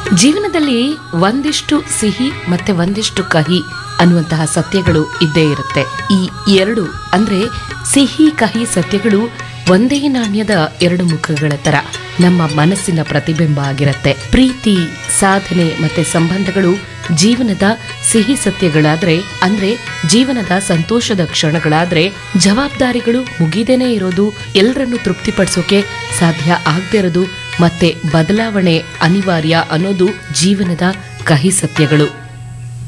ಜೀವನದಲ್ಲಿ ಒಂದಿಷ್ಟು ಸಿಹಿ ಮತ್ತೆ ಒಂದಿಷ್ಟು ಕಹಿ ಅನ್ನುವಂತಹ ಸತ್ಯಗಳು ಇದ್ದೇ ಇರುತ್ತೆ ಈ ಎರಡು ಅಂದ್ರೆ ಸಿಹಿ ಕಹಿ ಸತ್ಯಗಳು ಒಂದೇ ನಾಣ್ಯದ ಎರಡು ಮುಖಗಳ ತರ ನಮ್ಮ ಮನಸ್ಸಿನ ಪ್ರತಿಬಿಂಬ ಆಗಿರತ್ತೆ ಪ್ರೀತಿ ಸಾಧನೆ ಮತ್ತೆ ಸಂಬಂಧಗಳು ಜೀವನದ ಸಿಹಿ ಸತ್ಯಗಳಾದ್ರೆ ಅಂದ್ರೆ ಜೀವನದ ಸಂತೋಷದ ಕ್ಷಣಗಳಾದ್ರೆ ಜವಾಬ್ದಾರಿಗಳು ಮುಗಿದೇನೆ ಇರೋದು ಎಲ್ಲರನ್ನು ತೃಪ್ತಿಪಡಿಸೋಕೆ ಸಾಧ್ಯ ಆಗದೆ ಇರೋದು ಮತ್ತೆ ಬದಲಾವಣೆ ಅನಿವಾರ್ಯ ಅನ್ನೋದು ಜೀವನದ ಕಹಿ ಸತ್ಯಗಳು